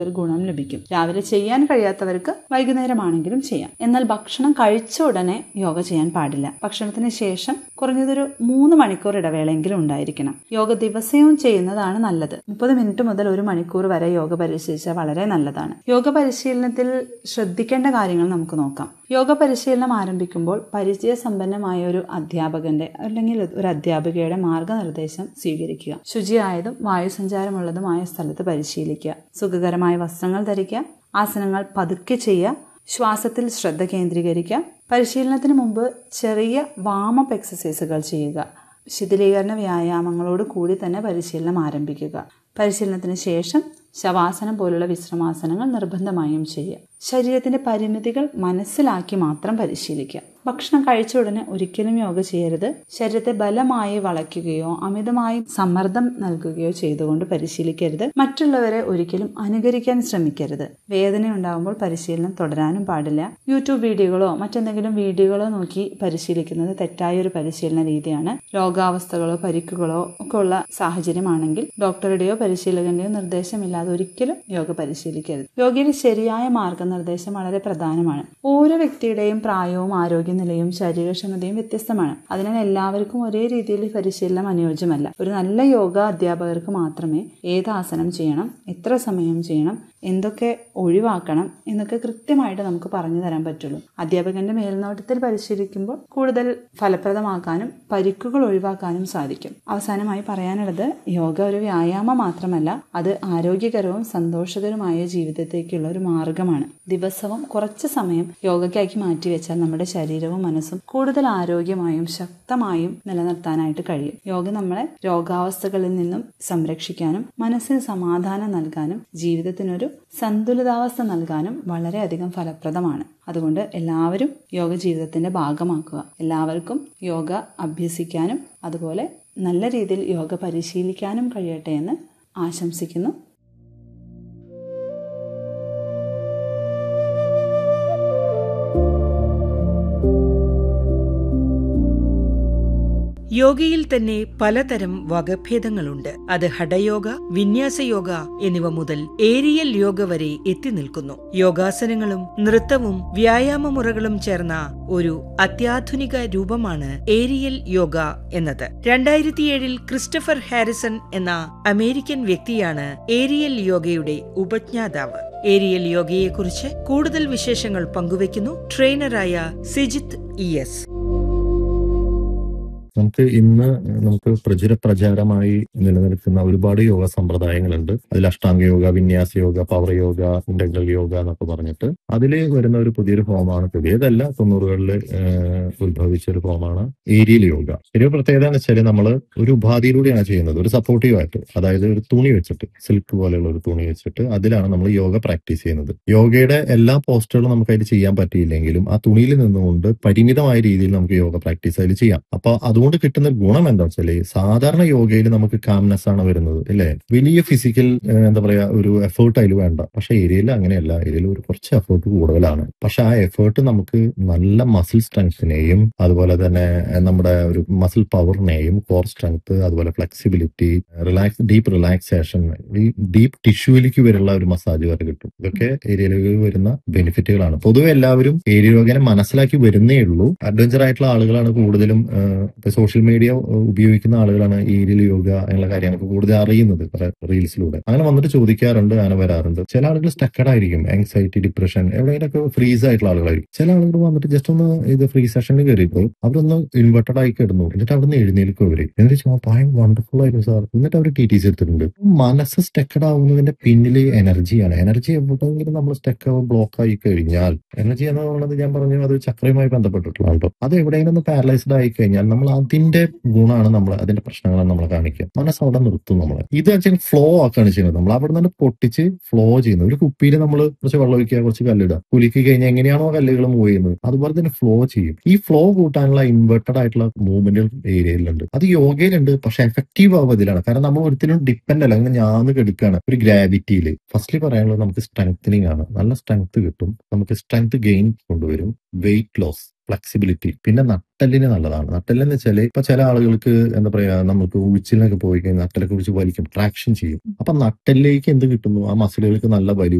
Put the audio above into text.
ഒരു ഗുണം ലഭിക്കും രാവിലെ ചെയ്യാൻ കഴിയാത്തവർക്ക് വൈകുന്നേരമാണെങ്കിലും ചെയ്യാം എന്നാൽ ഭക്ഷണം കഴിച്ച ഉടനെ യോഗ ചെയ്യാൻ പാടില്ല ഭക്ഷണത്തിന് ശേഷം കുറഞ്ഞതൊരു മൂന്ന് മണിക്കൂർ ഇടവേളയെങ്കിലും ഉണ്ടായിരിക്കണം യോഗ ദിവസവും ചെയ്യുന്നതാണ് നല്ലത് മുപ്പത് മിനിറ്റ് മുതൽ ഒരു മണിക്കൂർ വരെ യോഗ പരിശീലിച്ചാൽ വളരെ നല്ലതാണ് യോഗ പരിശീലനത്തിൽ ശ്രദ്ധിക്കേണ്ട കാര്യങ്ങൾ നമുക്ക് നോക്കാം യോഗ പരിശീലനം ആരംഭിക്കുമ്പോൾ പരിചയസമ്പന്നമായ ഒരു അധ്യാപകന്റെ അല്ലെങ്കിൽ ഒരു അധ്യാപികയുടെ മാർഗനിർദ്ദേശം സ്വീകരിക്കുക ശുചിയായതും വായുസഞ്ചാരമുള്ളതുമായ സ്ഥലത്ത് പരിശീലിക്കുക സുഖകരമായ വസ്ത്രങ്ങൾ ധരിക്കുക ആസനങ്ങൾ പതുക്കെ ചെയ്യുക ശ്വാസത്തിൽ ശ്രദ്ധ കേന്ദ്രീകരിക്കുക പരിശീലനത്തിന് മുമ്പ് ചെറിയ വാമപ്പ് എക്സസൈസുകൾ ചെയ്യുക ശിഥിലീകരണ വ്യായാമങ്ങളോട് കൂടി തന്നെ പരിശീലനം ആരംഭിക്കുക പരിശീലനത്തിന് ശേഷം ശവാസനം പോലുള്ള വിശ്രമാസനങ്ങൾ നിർബന്ധമായും ചെയ്യുക ശരീരത്തിന്റെ പരിമിതികൾ മനസ്സിലാക്കി മാത്രം പരിശീലിക്കുക ഭക്ഷണം കഴിച്ച ഉടനെ ഒരിക്കലും യോഗ ചെയ്യരുത് ശരീരത്തെ ബലമായി വളയ്ക്കുകയോ അമിതമായി സമ്മർദ്ദം നൽകുകയോ ചെയ്തുകൊണ്ട് പരിശീലിക്കരുത് മറ്റുള്ളവരെ ഒരിക്കലും അനുകരിക്കാൻ ശ്രമിക്കരുത് വേദന ഉണ്ടാകുമ്പോൾ പരിശീലനം തുടരാനും പാടില്ല യൂട്യൂബ് വീഡിയോകളോ മറ്റെന്തെങ്കിലും വീഡിയോകളോ നോക്കി പരിശീലിക്കുന്നത് തെറ്റായ ഒരു പരിശീലന രീതിയാണ് രോഗാവസ്ഥകളോ പരിക്കുകളോ ഒക്കെ ഉള്ള സാഹചര്യമാണെങ്കിൽ ഡോക്ടറുടെയോ പരിശീലകന്റെയോ നിർദ്ദേശമില്ലാതെ ഒരിക്കലും യോഗ പരിശീലിക്കരുത് യോഗയുടെ ശരിയായ മാർഗനിർദ്ദേശം വളരെ പ്രധാനമാണ് ഓരോ വ്യക്തിയുടെയും പ്രായവും ആരോഗ്യനിലയും ശരീരക്ഷമതയും വ്യത്യസ്തമാണ് അതിനാൽ എല്ലാവർക്കും ഒരേ രീതിയിൽ പരിശീലനം അനുയോജ്യമല്ല ഒരു നല്ല യോഗ അധ്യാപകർക്ക് മാത്രമേ ഏത് ആസനം ചെയ്യണം എത്ര സമയം ചെയ്യണം എന്തൊക്കെ ഒഴിവാക്കണം എന്നൊക്കെ കൃത്യമായിട്ട് നമുക്ക് പറഞ്ഞു തരാൻ പറ്റുള്ളൂ അധ്യാപകന്റെ മേൽനോട്ടത്തിൽ പരിശീലിക്കുമ്പോൾ കൂടുതൽ ഫലപ്രദമാക്കാനും പരിക്കുകൾ ഒഴിവാക്കാനും സാധിക്കും അവസാനമായി പറയാനുള്ളത് യോഗ ഒരു വ്യായാമം മാത്രമല്ല അത് ആരോഗ്യകരവും സന്തോഷകരമായ ജീവിതത്തേക്കുള്ള ഒരു മാർഗമാണ് ദിവസവും കുറച്ച് സമയം യോഗയ്ക്കാക്കി മാറ്റിവെച്ചാൽ നമ്മുടെ ശരീരവും മനസ്സും കൂടുതൽ ആരോഗ്യമായും ശക്തമായും നിലനിർത്താനായിട്ട് കഴിയും യോഗ നമ്മളെ രോഗാവസ്ഥകളിൽ നിന്നും സംരക്ഷിക്കാനും മനസ്സിന് സമാധാനം നൽകാനും ജീവിതത്തിനൊരു സന്തുലിതാവസ്ഥ നൽകാനും വളരെയധികം ഫലപ്രദമാണ് അതുകൊണ്ട് എല്ലാവരും യോഗ ജീവിതത്തിന്റെ ഭാഗമാക്കുക എല്ലാവർക്കും യോഗ അഭ്യസിക്കാനും അതുപോലെ നല്ല രീതിയിൽ യോഗ പരിശീലിക്കാനും കഴിയട്ടെ എന്ന് ആശംസിക്കുന്നു യോഗയിൽ തന്നെ പലതരം വകഭേദങ്ങളുണ്ട് അത് ഹഠയോഗ വിന്യാസയോഗ എന്നിവ മുതൽ ഏരിയൽ യോഗ വരെ എത്തി നിൽക്കുന്നു യോഗാസനങ്ങളും നൃത്തവും വ്യായാമമുറകളും ചേർന്ന ഒരു അത്യാധുനിക രൂപമാണ് ഏരിയൽ യോഗ എന്നത് രണ്ടായിരത്തിയേഴിൽ ക്രിസ്റ്റഫർ ഹാരിസൺ എന്ന അമേരിക്കൻ വ്യക്തിയാണ് ഏരിയൽ യോഗയുടെ ഉപജ്ഞാതാവ് ഏരിയൽ യോഗയെക്കുറിച്ച് കൂടുതൽ വിശേഷങ്ങൾ പങ്കുവയ്ക്കുന്നു ട്രെയിനറായ സിജിത്ത് ഇ എസ് നമുക്ക് ഇന്ന് നമുക്ക് പ്രചുര പ്രചാരമായി നിലനിൽക്കുന്ന ഒരുപാട് യോഗ സമ്പ്രദായങ്ങളുണ്ട് അതിൽ Ashtanga yoga Vinyasa yoga power yoga integral yoga എന്നൊക്കെ പറഞ്ഞിട്ട് അതിൽ വരുന്ന ഒരു പുതിയൊരു ഫോമാണ് പുതിയതല്ല തൊണ്ണൂറുകളിൽ ഉത്ഭവിച്ച ഒരു ഫോമാണ് ഏരിയൽ യോഗ ഒരു പ്രത്യേകത എന്ന് വെച്ചാൽ നമ്മൾ ഒരു ഉപാധിയിലൂടെയാണ് ചെയ്യുന്നത് ഒരു സപ്പോർട്ടീവ് ആയിട്ട് അതായത് ഒരു തുണി വെച്ചിട്ട് സിൽക്ക് പോലെയുള്ള ഒരു തുണി വെച്ചിട്ട് അതിലാണ് നമ്മൾ യോഗ പ്രാക്ടീസ് ചെയ്യുന്നത് യോഗയുടെ എല്ലാ പോസ്റ്റുകളും നമുക്ക് അതിൽ ചെയ്യാൻ പറ്റിയില്ലെങ്കിലും ആ തുണിയിൽ നിന്നുകൊണ്ട് പരിമിതമായ രീതിയിൽ നമുക്ക് യോഗ പ്രാക്ടീസ് അതിൽ ചെയ്യാം അപ്പൊ അതുകൊണ്ട് കിട്ടുന്ന ഗുണം എന്താ വെച്ചാല് സാധാരണ യോഗയിൽ നമുക്ക് കാംനെസ് ആണ് വരുന്നത് അല്ലെ വലിയ ഫിസിക്കൽ എന്താ പറയാ ഒരു എഫേർട്ട് അതിൽ വേണ്ട പക്ഷെ ഏരിയയിൽ അങ്ങനെയല്ല ഏരിയയിൽ ഒരു കുറച്ച് എഫേർട്ട് കൂടുതലാണ് പക്ഷെ ആ എഫേർട്ട് നമുക്ക് നല്ല മസിൽ സ്ട്രെങ്ത്തിനെയും അതുപോലെ തന്നെ നമ്മുടെ ഒരു മസിൽ പവറിനെയും കോർ സ്ട്രെങ്ത് അതുപോലെ ഫ്ലെക്സിബിലിറ്റി റിലാക്സ് ഡീപ്പ് റിലാക്സേഷൻ ഈ ഡീപ്പ് ടിഷ്യൂയിലേക്ക് വരുന്ന ഒരു മസാജ് വരെ കിട്ടും ഇതൊക്കെ ഏരിയയിലേക്ക് വരുന്ന ബെനിഫിറ്റുകളാണ് പൊതുവെ എല്ലാവരും ഏരിയ യോഗനെ മനസ്സിലാക്കി വരുന്നേ ഉള്ളൂ അഡ്വഞ്ചർ ആയിട്ടുള്ള ആളുകളാണ് കൂടുതലും സോഷ്യൽ മീഡിയ ഉപയോഗിക്കുന്ന ആളുകളാണ് ഏരിയൽ യോഗ എന്നുള്ള കാര്യങ്ങളൊക്കെ കൂടുതൽ അറിയുന്നത് റീൽസിലൂടെ അങ്ങനെ വന്നിട്ട് ചോദിക്കാറുണ്ട് അങ്ങനെ വരാറുണ്ട് ചില ആളുകൾ സ്റ്റക്കഡ് ആയിരിക്കും ആങ്സൈറ്റി ഡിപ്രഷൻ എവിടെയെങ്കിലൊക്കെ ഫ്രീസ് ആയിട്ടുള്ള ആളുകളായിരിക്കും ചില ആളുകൾ വന്നിട്ട് ജസ്റ്റ് ഒന്ന് ഇത് ഫ്രീ സെഷനിൽ കയറിയിട്ട് അവരൊന്ന് ഇൻവെർട്ടഡ് ആയി കിടന്നു എന്നിട്ട് അവിടുന്ന് എഴുന്നേൽക്കും അവര് എന്നിട്ട് ചോദിച്ചാൽ ഭയം വണ്ടർഫുൾ ആയിരുന്നു സാർ എന്നിട്ട് അവർ ടി ടി സി എടുത്തിട്ടുണ്ട് മനസ്സ് സ്റ്റക്കഡ് ആവുന്നതിന്റെ പിന്നിൽ എനർജിയാണ് എനർജി എവിടെയെങ്കിലും നമ്മൾ സ്റ്റക്ക് ബ്ലോക്ക് ആയി കഴിഞ്ഞാൽ എനർജി എന്ന് പറയുന്നത് ഞാൻ പറഞ്ഞു അത് ചക്രയുമായി ബന്ധപ്പെട്ടിട്ടുള്ള അത് എവിടെയെങ്കിലും ഒന്ന് പാരലൈസ്ഡ് ആയി കഴിഞ്ഞാൽ നമ്മൾ അതിന്റെ ഗുണമാണ് നമ്മൾ അതിന്റെ പ്രശ്നങ്ങളാണ് നമ്മൾ കാണിക്കുക മനസ്സ് അവിടെ നിർത്തും നമ്മൾ ഇത് വെച്ചാൽ ഫ്ലോ ആക്കുകയാണ് ചെയ്യുന്നത് നമ്മൾ അവിടെ നിന്ന് പൊട്ടിച്ച് ഫ്ലോ ചെയ്യുന്നത് ഒരു കുപ്പിയിൽ നമ്മൾ കുറച്ച് വെള്ളം ഒഴിക്കുക കുറച്ച് കല്ലിടുക കുലുക്കി കഴിഞ്ഞാൽ എങ്ങനെയാണോ കല്ലുകൾ മൂവ് ചെയ്യുന്നത് അതുപോലെ തന്നെ ഫ്ലോ ചെയ്യും ഈ ഫ്ലോ കൂട്ടാനുള്ള ഇൻവെർട്ടഡ് ആയിട്ടുള്ള മൂവ്മെന്റുകൾ ഏരിയയിലുണ്ട് അത് യോഗയിലുണ്ട് പക്ഷെ എഫക്റ്റീവ് ആവുക ഇതിലാണ് കാരണം നമ്മൾ ഒരിക്കലും ഡിപ്പെൻഡ് അല്ല അങ്ങനെ ഞാന്ന് കെടുക്കുകയാണ് ഒരു ഗ്രാവിറ്റിയിൽ ഫസ്റ്റ്ലി പറയാനുള്ളത് നമുക്ക് സ്ട്രെങ്തനിങ് ആണ് നല്ല സ്ട്രെങ്ത് കിട്ടും നമുക്ക് സ്ട്രെങ്ത് ഗെയിൻ കൊണ്ടുവരും വെയിറ്റ് ലോസ് ഫ്ലെക്സിബിലിറ്റി പിന്നെ നട്ടെല്ലിന് നല്ലതാണ് നട്ടെല്ലെന്ന് വെച്ചാൽ ഇപ്പൊ ചില ആളുകൾക്ക് എന്താ പറയാ നമുക്ക് ഉഴിച്ചിലൊക്കെ പോയി കഴിഞ്ഞാൽ നട്ടെല്ലൊക്കെ കുറിച്ച് വലിക്കും ട്രാക്ഷൻ ചെയ്യും അപ്പൊ നട്ടെല്ലേക്ക് എന്ത് കിട്ടുന്നു ആ മസിലുകൾക്ക് നല്ല വലിവ്